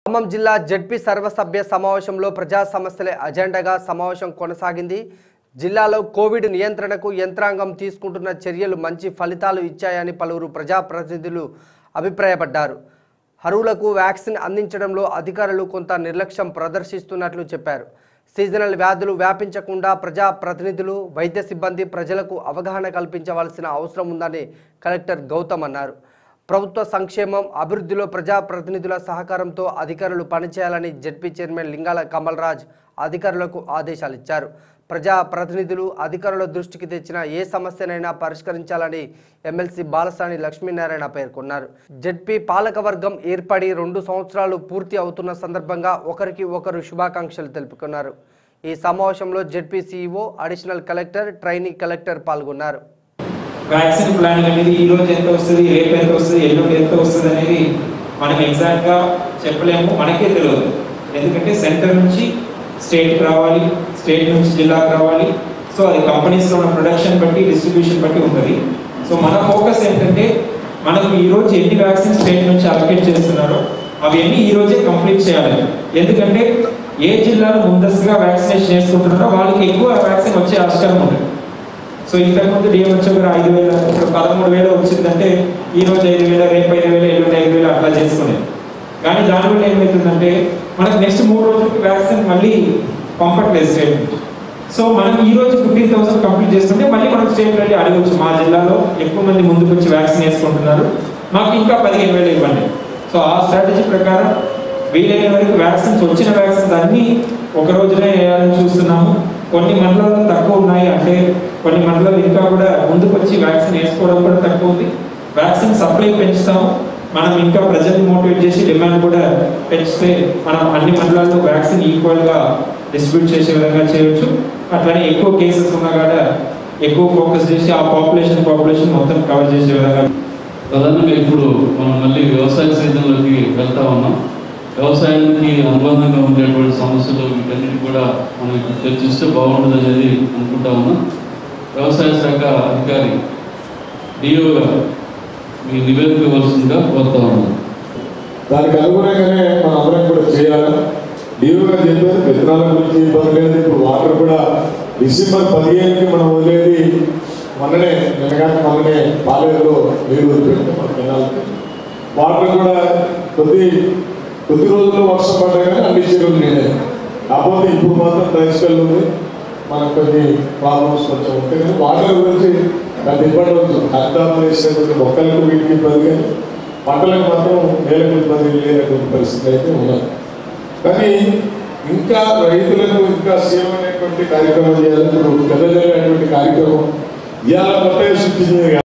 ఖమ్మం జిల్లా జడ్పీ సర్వసభ్య సమావేశంలో ప్రజా సమస్యలే అజెండాగా సమావేశం కొనసాగింది జిల్లాలో కోవిడ్ నియంత్రణకు యంత్రాంగం తీసుకుంటున్న చర్యలు మంచి ఫలితాలు ఇచ్చాయని పలువురు ప్రజాప్రతినిధులు అభిప్రాయపడ్డారు అర్హులకు వ్యాక్సిన్ అందించడంలో అధికారులు కొంత నిర్లక్ష్యం ప్రదర్శిస్తున్నట్లు చెప్పారు సీజనల్ వ్యాధులు వ్యాపించకుండా ప్రజా ప్రతినిధులు వైద్య సిబ్బంది ప్రజలకు అవగాహన కల్పించవలసిన అవసరం ఉందని కలెక్టర్ గౌతమ్ అన్నారు ప్రభుత్వ సంక్షేమం అభివృద్ధిలో ప్రజాప్రతినిధుల సహకారంతో అధికారులు పనిచేయాలని జడ్పీ చైర్మన్ లింగాల కమల్ రాజ్ అధికారులకు ఆదేశాలు ఇచ్చారు ప్రజా ప్రతినిధులు అధికారుల దృష్టికి తెచ్చిన ఏ సమస్యనైనా పరిష్కరించాలని ఎమ్మెల్సీ బాలసాని లక్ష్మీనారాయణ పేర్కొన్నారు జడ్పీ పాలకవర్గం ఏర్పడి రెండు సంవత్సరాలు పూర్తి అవుతున్న సందర్భంగా ఒకరికి ఒకరు శుభాకాంక్షలు తెలుపుకున్నారు ఈ సమావేశంలో ZP CEO additional collector trainee collector పాల్గొన్నారు వ్యాక్సిన్ ప్లానింగ్ అనేది ఈ రోజు ఎంత వస్తుంది రేపు ఎంత వస్తుంది ఎల్లుండి ఎంత వస్తుంది అనేది మనం ఎగ్జాక్ట్ గా చెప్పలేము మనకే తెలియదు ఎందుకంటే సెంటర్ నుంచి స్టేట్ రావాలి స్టేట్ నుంచి జిల్లాకు రావాలి సో అది కంపెనీస్ లో ఉన్న ప్రొడక్షన్ బట్టి డిస్ట్రిబ్యూషన్ బట్టి ఉంటుంది సో మన ఫోకస్ ఏంటంటే మనకు ఈ రోజు ఎన్ని వ్యాక్సిన్ స్టేట్ నుంచి అలొకేట్ చేస్తున్నారో అవన్నీ ఈ రోజే కంప్లీట్ చేయాలి ఎందుకంటే ఏ జిల్లాలో ముందస్తుగా వ్యాక్సినేషన్ చేసుకుంటున్నారో వాళ్ళకి ఎక్కువ వ్యాక్సిన్ వచ్చే ఆస్కారం ఉంటుంది సో ఇంతకుముందు డిఎంహెచ్ఓ గారు ఐదు వేల ఇప్పుడు పదమూడు వేలు వచ్చిందంటే ఈ రోజు ఐదు వేల రేపు ఐదు వేలు ఎల్లుండి ఐదు వేలు అట్లా చేసుకునేది కానీ దానివల్ల ఏమవుతుందంటే మనకు నెక్స్ట్ మూడు రోజులకి వ్యాక్సిన్ మళ్ళీ పంపట్లేదు స్టేట్ నుంచి సో మనం ఈ రోజు ఫిఫ్టీన్ థౌసండ్ కంప్లీట్ చేసుకుంటే మళ్ళీ మనం స్టేట్ వెళ్ళి అడగవచ్చు మా జిల్లాలో ఎక్కువ మంది ముందుకు వచ్చి వ్యాక్సిన్ వేసుకుంటున్నారు మాకు ఇంకా పదిహేను వేలు ఇవ్వండి సో ఆ స్ట్రాటజీ ప్రకారం వీలైన వరకు వ్యాక్సిన్స్ వచ్చిన వ్యాక్సిన్స్ అన్ని ఒక రోజునే వేయాలని చూస్తున్నాము కొన్ని మండలాల్లో తక్కువ ఉన్నాయి అంటే కొన్ని మండలాలు ఇంకా కూడా ముందుకు వచ్చి వ్యాక్సిన్ వేసుకోవడం కూడా తక్కువ ఉంది వ్యాక్సిన్ సప్లై పెంచుతాము మనం ఇంకా ప్రజల్ని మోటివేట్ చేసి డిమాండ్ కూడా పెంచితే మనం అన్ని మండలాల్లో వ్యాక్సిన్ ఈక్వల్ గా డిస్ట్రిబ్యూట్ చేసే విధంగా చేయొచ్చు అట్లనే ఎక్కువ కేసెస్ ఉన్నా కూడా ఎక్కువ ఫోకస్ చేసి ఆ పాపులేషన్ పాపులేషన్ మొత్తం కవర్ చేసే విధంగా ప్రధానంగా ఇప్పుడు మనం మళ్ళీ వ్యవసాయ సీజన్లోకి వెళ్తా ఉన్నాం వ్యవసాయానికి అనుబంధంగా ఉండేటువంటి సమస్యలు వీటన్నిటి కూడా మనం ఇప్పుడు చర్చిస్తే బాగుంటుంది అనేది అనుకుంటా ఉన్నాం వ్యవసాయ శాఖ అధికారి డిఓ గారు మీ నివేదిక ఇవ్వాల్సిందిగా కోరుతా ఉన్నాం దానికి అనుగుణంగానే మనం అందరం కూడా చేయాలి లీవుగా చెప్పారు విత్తనాల గురించి ఇబ్బంది లేదు ఇప్పుడు వాటర్ కూడా డిసెంబర్ పదిహేనుకి మనం వదిలేది మొన్ననే నిన్నగానే మొన్ననే పాలేరులో నీరు వదిలిపెట్టి మన కెనాల్కి వాటర్ కూడా కొద్ది కొద్ది రోజుల్లో వర్షం పడ్డా కానీ అన్ని చెరువులు నేనే కాకపోతే ఇప్పుడు మాత్రం డ్రై స్పెల్ ఉంది మనకు కొన్ని ప్రాబ్లమ్స్ కొంచెం ఉంటాయి కానీ వాటర్ గురించి పెద్ద ఇబ్బంది అవుతుంది హరితాపం వేసేటువంటి మొక్కలకు వీటికి ఇబ్బంది కానీ పంటలకు మాత్రం నేలకు ఇబ్బంది లేనటువంటి పరిస్థితి అయితే ఉన్నది కానీ ఇంకా రైతులకు ఇంకా సేవ అనేటువంటి కార్యక్రమం చేయాలి ఇప్పుడు పెద్దజల్లేటువంటి కార్యక్రమం ఇవాళ కొత్తగా సృష్టించింది కాదు.